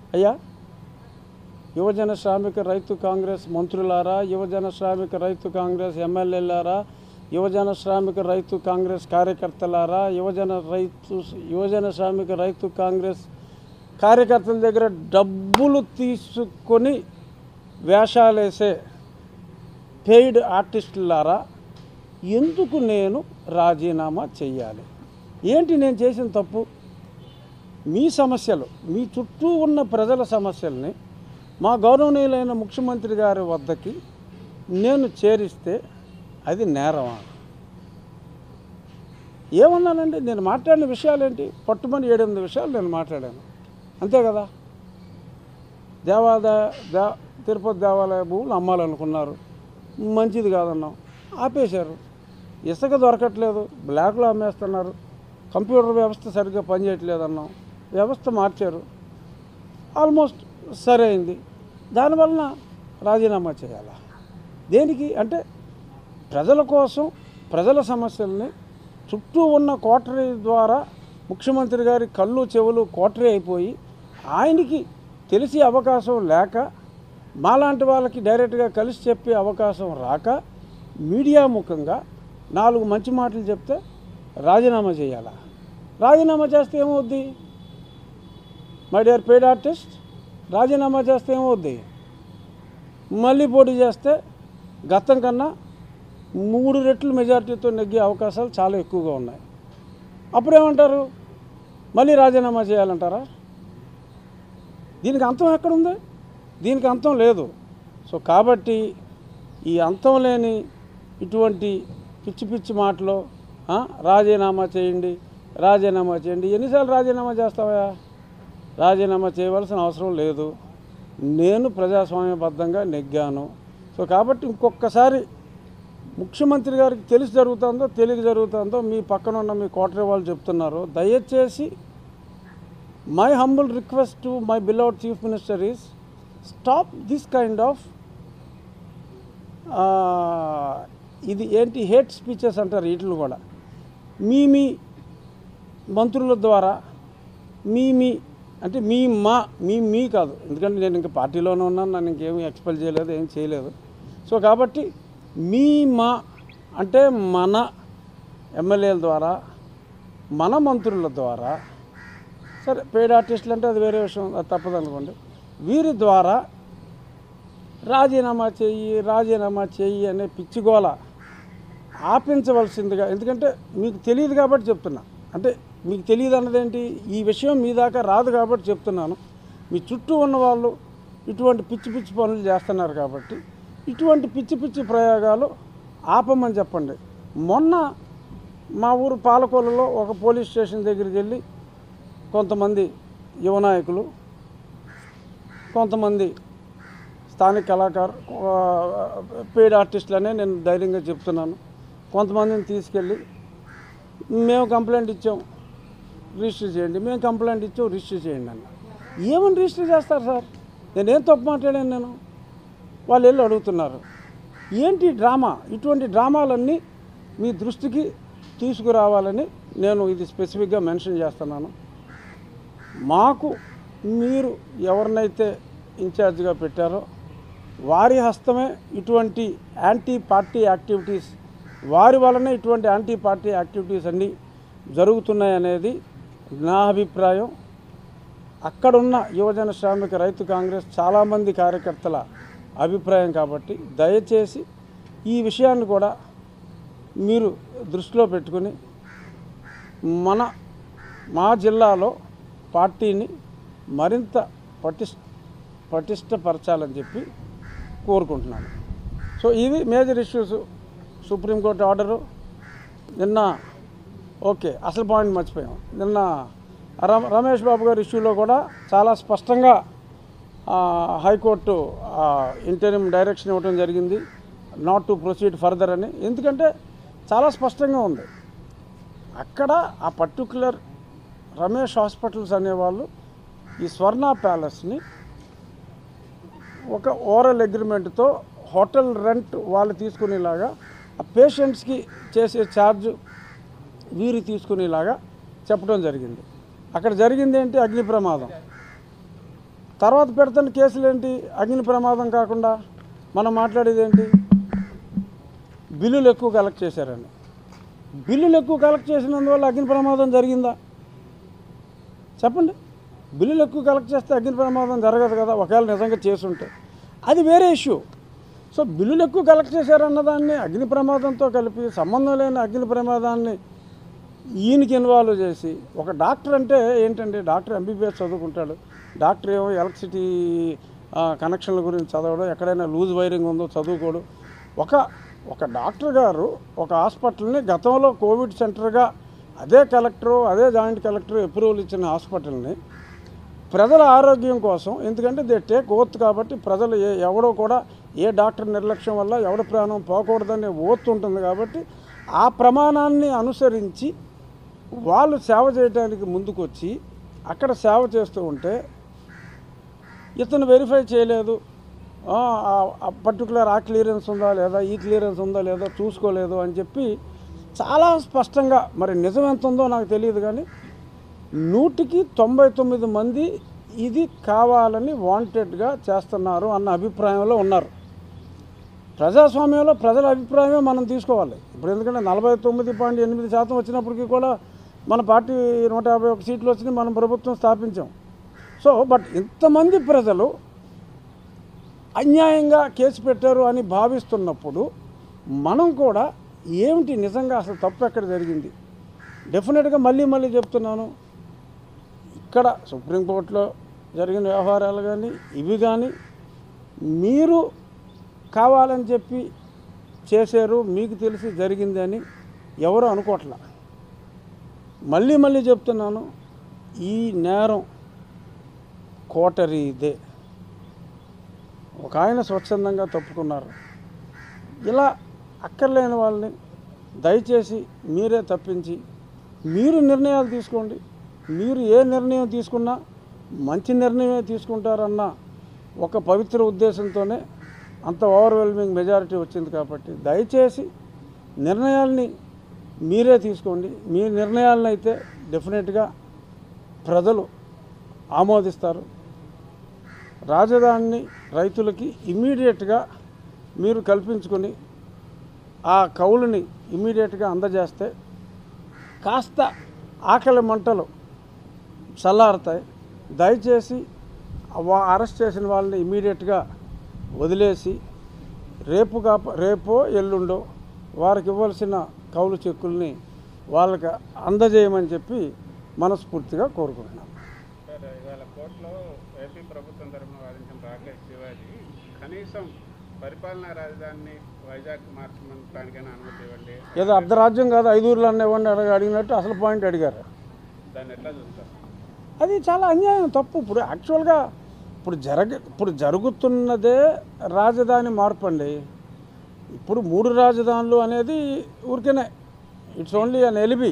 అయ్యా యువజన శ్రామిక రైతు కాంగ్రెస్ మంత్రులారా యువజన శ్రామిక రైతు కాంగ్రెస్ ఎమ్మెల్యేలారా యువజన శ్రామిక రైతు కాంగ్రెస్ కార్యకర్తలారా యువజన రైతు యువజన శ్రామిక రైతు కాంగ్రెస్ కార్యకర్తల దగ్గర డబ్బులు తీసుకొని వేషాలేసే పెయిడ్ ఆర్టిస్టులారా ఎందుకు నేను రాజీనామా చెయ్యాలి ఏంటి నేను చేసిన తప్పు మీ సమస్యలు మీ చుట్టూ ఉన్న ప్రజల సమస్యల్ని మా గౌరవనీయులైన ముఖ్యమంత్రి గారి వద్దకి నేను చేరిస్తే అది నేరమా ఏమన్నానండి నేను మాట్లాడిన విషయాలేంటి పట్టుమని ఏడెనిమిది విషయాలు నేను మాట్లాడాను అంతే కదా దేవాదాయ దే తిరుపతి దేవాలయ భూములు అమ్మాలనుకున్నారు మంచిది కాదన్నాం ఆపేశారు ఇసుక దొరకట్లేదు బ్లాక్లో అమ్మేస్తున్నారు కంప్యూటర్ వ్యవస్థ సరిగ్గా పనిచేయట్లేదు అన్నాం వ్యవస్థ మార్చారు ఆల్మోస్ట్ సరే అయింది దానివలన రాజీనామా చేయాలా దేనికి అంటే ప్రజల కోసం ప్రజల సమస్యల్ని చుట్టూ ఉన్న కోటరీ ద్వారా ముఖ్యమంత్రి గారి కళ్ళు చెవులు కోటరీ అయిపోయి ఆయనకి తెలిసే అవకాశం లేక మాలాంటి వాళ్ళకి డైరెక్ట్గా కలిసి చెప్పే అవకాశం రాక మీడియా ముఖంగా నాలుగు మంచి మాటలు చెప్తే రాజీనామా చేయాలా రాజీనామా చేస్తే ఏమవుద్ది మై డియర్ పెయిడ్ ఆర్టిస్ట్ రాజీనామా చేస్తే ఏమవుద్ది మళ్ళీ పోటీ చేస్తే గతం కన్నా మూడు రెట్లు మెజారిటీతో నెగ్గే అవకాశాలు చాలా ఎక్కువగా ఉన్నాయి అప్పుడేమంటారు మళ్ళీ రాజీనామా చేయాలంటారా దీనికి అంతం ఎక్కడుంది దీనికి అంతం లేదు సో కాబట్టి ఈ అంతం లేని ఇటువంటి పిచ్చి పిచ్చి మాటలు ఆ, రాజీనామా చేయండి రాజీనామా చేయండి ఎన్నిసార్లు రాజీనామా చేస్తావా రాజీనామా చేయవలసిన అవసరం లేదు నేను ప్రజాస్వామ్యబద్ధంగా నెగ్గాను సో కాబట్టి ఇంకొకసారి ముఖ్యమంత్రి గారికి తెలిసి జరుగుతుందో తెలియక జరుగుతుందో మీ పక్కన ఉన్న మీ కోటరీ వాళ్ళు చెప్తున్నారు దయచేసి my humble request to my beloved chief minister is stop this kind of ఇది ఏంటి హేట్ స్పీచెస్ అంటారు వీటిని కూడా మీ మీ మంత్రుల ద్వారా మీ మీ అంటే మీ మా మీ మీ కాదు ఎందుకంటే నేను ఇంకా పార్టీలోనే ఉన్నాను నన్ను ఇంకేమీ ఎక్స్పెల్ చేయలేదు ఏం చేయలేదు సో కాబట్టి మీ మా అంటే మన ఎమ్మెల్యేల ద్వారా మన మంత్రుల ద్వారా సరే పెయిడ్ ఆర్టిస్టులు అంటే అది వేరే విషయం అది తప్పదనుకోండి వీరి ద్వారా రాజీనామా చెయ్యి రాజీనామా చెయ్యి అనే పిచ్చిగోల ఆపించవలసిందిగా ఎందుకంటే మీకు తెలియదు కాబట్టి చెప్తున్నా అంటే మీకు తెలియదు అన్నదేంటి ఈ విషయం మీ దాకా రాదు కాబట్టి చెప్తున్నాను మీ చుట్టూ ఉన్న వాళ్ళు ఇటువంటి పిచ్చి పిచ్చి పనులు చేస్తున్నారు కాబట్టి ఇటువంటి పిచ్చి పిచ్చి ప్రయోగాలు ఆపమని చెప్పండి మొన్న మా ఊరు పాలకొల్లులో ఒక పోలీస్ స్టేషన్ దగ్గరికి వెళ్ళి కొంతమంది యువ నాయకులు కొంతమంది స్థానిక కళాకారు పెయిడ్ ఆర్టిస్టులనే నేను ధైర్యంగా చెప్తున్నాను కొంతమందిని తీసుకెళ్ళి మేము కంప్లైంట్ ఇచ్చాం రిజిస్టర్ చేయండి మేము కంప్లైంట్ ఇచ్చాం రిజిస్టర్ చేయండి అన్న ఏమని రిజిస్టర్ చేస్తారు సార్ నేనేం తప్పు మాట్లాడాను నేను వాళ్ళు వెళ్ళి అడుగుతున్నారు ఏంటి డ్రామా ఇటువంటి డ్రామాలన్నీ మీ దృష్టికి తీసుకురావాలని నేను ఇది స్పెసిఫిక్గా మెన్షన్ చేస్తున్నాను మాకు మీరు ఎవరినైతే ఇన్ఛార్జ్గా పెట్టారో వారి హస్తమే ఇటువంటి యాంటీ పార్టీ యాక్టివిటీస్ వారి వలనే ఇటువంటి యాంటీ పార్టీ యాక్టివిటీస్ అన్నీ జరుగుతున్నాయనేది నా అభిప్రాయం అక్కడున్న యువజన శ్రామిక రైతు కాంగ్రెస్ చాలామంది కార్యకర్తల అభిప్రాయం కాబట్టి దయచేసి ఈ విషయాన్ని కూడా మీరు దృష్టిలో పెట్టుకుని మన మా జిల్లాలో పార్టీని మరింత పటిష్ పటిష్టపరచాలని చెప్పి కోరుకుంటున్నాను సో ఇవి మేజర్ ఇష్యూస్ సుప్రీంకోర్టు ఆర్డరు నిన్న ఓకే అసలు పాయింట్ మర్చిపోయాం నిన్న రమ రమేష్ బాబు గారి ఇష్యూలో కూడా చాలా స్పష్టంగా ఆ, హైకోర్టు ఇంటర్మ్ డైరెక్షన్ ఇవ్వడం జరిగింది నాట్ టు ప్రొసీడ్ ఫర్దర్ అని ఎందుకంటే చాలా స్పష్టంగా ఉంది అక్కడ ఆ పర్టికులర్ రమేష్ హాస్పిటల్స్ అనేవాళ్ళు ఈ స్వర్ణ ప్యాలెస్ని ఒక ఓరల్ అగ్రిమెంట్తో హోటల్ రెంట్ వాళ్ళు తీసుకునేలాగా ఆ పేషెంట్స్కి చేసే ఛార్జ్ వీరు తీసుకునేలాగా చెప్పడం జరిగింది అక్కడ జరిగింది ఏంటి అగ్ని ప్రమాదం తర్వాత పెడుతున్న కేసులు ఏంటి అగ్ని ప్రమాదం కాకుండా మనం మాట్లాడేది ఏంటి బిల్లులు ఎక్కువ కలెక్ట్ చేశారని బిల్లులు ఎక్కువ కలెక్ట్ చేసినందువల్ల అగ్ని ప్రమాదం జరిగిందా చెప్పండి బిల్లులు ఎక్కువ కలెక్ట్ చేస్తే అగ్ని ప్రమాదం జరగదు కదా ఒకవేళ నిజంగా చేసుంటే అది వేరే ఇష్యూ సో బిల్లులు ఎక్కువ కలెక్ట్ చేశారన్న దాన్ని అగ్ని ప్రమాదంతో కలిపి సంబంధం లేని అగ్ని ప్రమాదాన్ని ఈయనకి ఇన్వాల్వ్ చేసి ఒక డాక్టర్ అంటే ఏంటంటే డాక్టర్ ఎంబీబీఎస్ చదువుకుంటాడు డాక్టర్ ఏమో ఎలక్ట్రిసిటీ ఆ, కనెక్షన్ల గురించి చదవడం ఎక్కడైనా లూజ్ వైరింగ్ ఉందో చదువుకోడు ఒక ఒక డాక్టర్ గారు ఒక హాస్పిటల్ని గతంలో కోవిడ్ సెంటర్గా అదే కలెక్టరు అదే జాయింట్ కలెక్టర్ అప్రూవల్ ఇచ్చిన హాస్పిటల్ని ప్రజల ఆరోగ్యం కోసం ఎందుకంటే దే టేక్ ఓత్ కాబట్టి ప్రజలు ఏ ఎవడో కూడా ఏ డాక్టర్ నిర్లక్ష్యం వల్ల ఎవడ ప్రాణం పోకూడదనే ఓత్ ఉంటుంది కాబట్టి ఆ ప్రమాణాన్ని అనుసరించి వాళ్ళు సేవ చేయడానికి ముందుకొచ్చి అక్కడ సేవ చేస్తూ ఉంటే ఇతను వెరిఫై చేయలేదు పర్టికులర్ ఆ క్లియరెన్స్ ఉందా లేదా ఈ క్లియరెన్స్ ఉందా లేదా చూసుకోలేదు అని చెప్పి చాలా స్పష్టంగా మరి నిజం ఎంత ఉందో నాకు తెలియదు కానీ నూటికి తొంభై తొమ్మిది మంది ఇది కావాలని వాంటెడ్గా చేస్తున్నారు అన్న అభిప్రాయంలో ఉన్నారు ప్రజాస్వామ్యంలో ప్రజల అభిప్రాయమే మనం తీసుకోవాలి ఇప్పుడు ఎందుకంటే నలభై తొమ్మిది పాయింట్ ఎనిమిది శాతం వచ్చినప్పటికీ కూడా మన పార్టీ నూట యాభై ఒక సీట్లు వచ్చింది మనం ప్రభుత్వం స్థాపించాం సో బట్ ఇంతమంది ప్రజలు అన్యాయంగా కేసు పెట్టారు అని భావిస్తున్నప్పుడు మనం కూడా ఏమిటి నిజంగా అసలు తప్పు ఎక్కడ జరిగింది డెఫినెట్గా మళ్ళీ మళ్ళీ చెప్తున్నాను ఇక్కడ సుప్రీంకోర్టులో జరిగిన వ్యవహారాలు కానీ ఇవి కానీ మీరు కావాలని చెప్పి చేశారు మీకు తెలిసి జరిగింది అని ఎవరు అనుకోవట్లా మళ్ళీ మళ్ళీ చెప్తున్నాను ఈ నేరం కోటరీదే ఒక ఆయన స్వచ్ఛందంగా తప్పుకున్నారు ఇలా అక్కర్లేని వాళ్ళని దయచేసి మీరే తప్పించి మీరు నిర్ణయాలు తీసుకోండి మీరు ఏ నిర్ణయం తీసుకున్నా మంచి నిర్ణయమే తీసుకుంటారన్న ఒక పవిత్ర ఉద్దేశంతోనే అంత ఓవర్వెల్మింగ్ మెజారిటీ వచ్చింది కాబట్టి దయచేసి నిర్ణయాల్ని మీరే తీసుకోండి మీ నిర్ణయాలను అయితే డెఫినెట్గా ప్రజలు ఆమోదిస్తారు రాజధానిని రైతులకి ఇమ్మీడియట్గా మీరు కల్పించుకొని ఆ కౌలుని ఇమ్మీడియట్గా అందజేస్తే కాస్త ఆకలి మంటలు చల్లారుతాయి దయచేసి వా అరెస్ట్ చేసిన వాళ్ళని ఇమ్మీడియట్గా వదిలేసి రేపు కాప రేపో ఎల్లుండో వారికి ఇవ్వాల్సిన కౌలు చెక్కుల్ని వాళ్ళకి అందజేయమని చెప్పి మనస్ఫూర్తిగా కోరుకుంటున్నాను సార్ ఇవాళ కోర్టులో ఏపీ ప్రభుత్వం తరఫున వాదించిన రాకేష్ శివాజీ కనీసం పరిపాలనా రాజధానిని వైజాగ్ మార్చమని దానికైనా అనుమతి ఇవ్వండి ఏదో అర్ధరాజ్యం కాదు ఐదుగురులు ఇవ్వండి అడగ అడిగినట్టు అసలు పాయింట్ అడిగారు దాన్ని ఎట్లా చూస్తారు అది చాలా అన్యాయం తప్పు ఇప్పుడు యాక్చువల్గా ఇప్పుడు జరగ ఇప్పుడు జరుగుతున్నదే రాజధాని మార్పు అండి ఇప్పుడు మూడు రాజధానులు అనేది ఊరికేనే ఇట్స్ ఓన్లీ అన్ ఎలిబి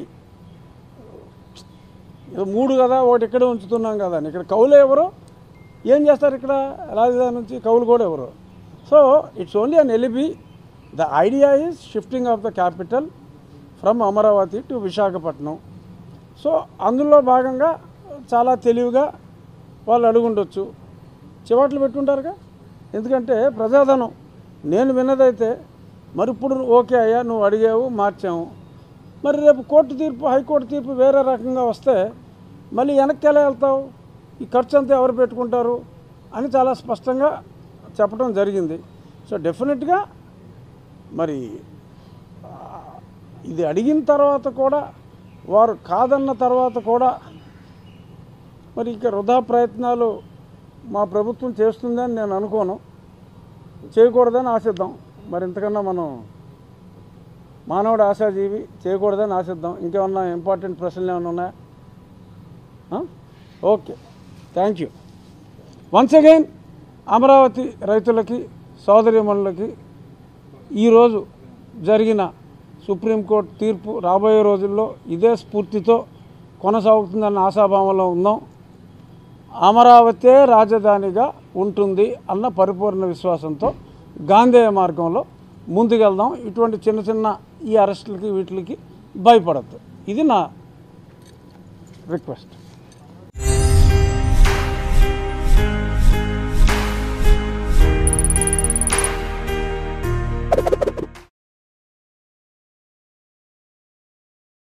ఏదో మూడు కదా ఒకటి ఇక్కడే ఉంచుతున్నాం కదా అని ఇక్కడ కౌలు ఎవరు ఏం చేస్తారు ఇక్కడ రాజధాని నుంచి కౌలు కూడా ఎవరు so it's only an alibi the idea is shifting of the capital from Amaravati to Visakhapatnam so అందులో భాగంగా చాలా తెలివిగా వాళ్ళు అడుగుండొచ్చు చివాట్లు పెట్టుంటారుగా ఎందుకంటే ప్రజాధనం నేను విన్నదైతే మరి ఇప్పుడు ఓకే అయ్యా నువ్వు అడిగావు మార్చాము మరి రేపు కోర్టు తీర్పు హైకోర్టు తీర్పు వేరే రకంగా వస్తే మళ్ళీ వెనక్కి ఎలా వెళ్తావు ఈ ఖర్చు అంతా ఎవరు పెట్టుకుంటారు అని చాలా స్పష్టంగా చెప్పడం జరిగింది సో డెఫినెట్గా మరి ఆ, ఇది అడిగిన తర్వాత కూడా వారు కాదన్న తర్వాత కూడా మరి ఇక వృధా ప్రయత్నాలు మా ప్రభుత్వం చేస్తుందని నేను అనుకోను చేయకూడదని ఆశిద్దాం మరి ఇంతకన్నా మనం మానవుడు ఆశాజీవి చేయకూడదని ఆశిద్దాం ఇంకేమన్నా ఇంపార్టెంట్ ప్రశ్నలు ఏమైనా ఉన్నాయా ఆ? Okay thank you once again Amaravati రైతులకి సోదరిమణులకి ఈరోజు జరిగిన సుప్రీంకోర్టు తీర్పు రాబోయే రోజుల్లో ఇదే స్ఫూర్తితో కొనసాగుతుందన్న ఆశాభావంలో ఉందాం అమరావతే రాజధానిగా ఉంటుంది అన్న పరిపూర్ణ విశ్వాసంతో గాంధేయ మార్గంలో ముందుకెళ్దాం ఇటువంటి చిన్న చిన్న ఈ అరెస్టులకి వీటికి భయపడద్దు ఇది నా రిక్వెస్ట్